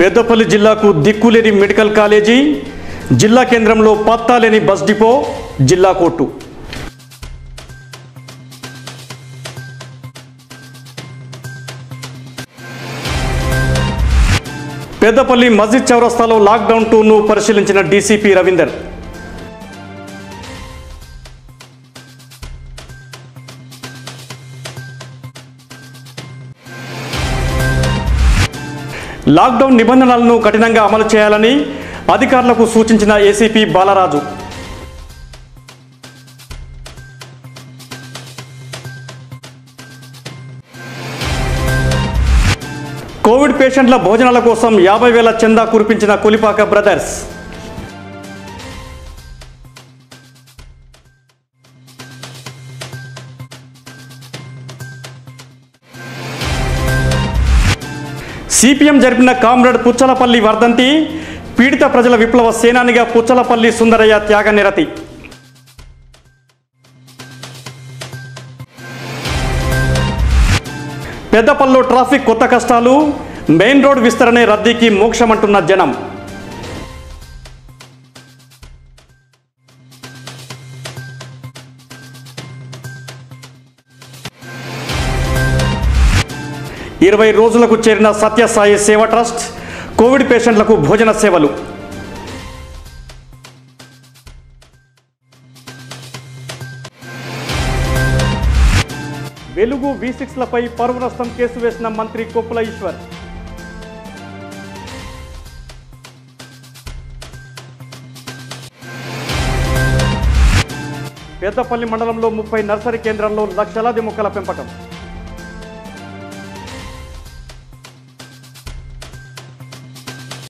పెద్దపల్లి జిల్లాకు దిక్కులేని medical college జిల్లా కేంద్రంలో పత్తాలేని బస్ డిపో జిల్లా కోర్టు పెద్దపల్లి మస్జిద్ చౌరస్తాలో లాక్డౌన్ టూర్ను పరిశీలించిన డీసీపీ రవీందర్ లాక్డౌన్ నిబంధనలను కఠినంగా అమలు చేయాలని అధికారులకు సూచించిన ఏసీపీ బాలరాజు కోవిడ్ పేషెంట్ల భోజనాల కోసం యాభై వేల చందా కురిపించిన కొలిపాక బ్రదర్స్ సిపిఎం జరిపిన కామ్రేడ్ పుచ్చలపల్లి వర్ధంతి పీడిత ప్రజల విప్లవ సేనానిగా పుచ్చలపల్లి సుందరయ్య త్యాగ నిరతి పెద్దపల్లిలో ట్రాఫిక్ కొత్త కష్టాలు మెయిన్ రోడ్ విస్తరణే రద్దీకి మోక్షమంటున్న జనం ఇరవై రోజులకు చేరిన సత్యసాయి సేవ ట్రస్ట్ కోవిడ్ పేషెంట్లకు భోజన సేవలు వెలుగు వి సిక్స్లపై పరువు నష్టం కేసు వేసిన మంత్రి కొప్పుల ఈశ్వర్ పెద్దపల్లి మండలంలో ముప్పై నర్సరీ కేంద్రాల్లో లక్షలాది మొక్కల పెంపకం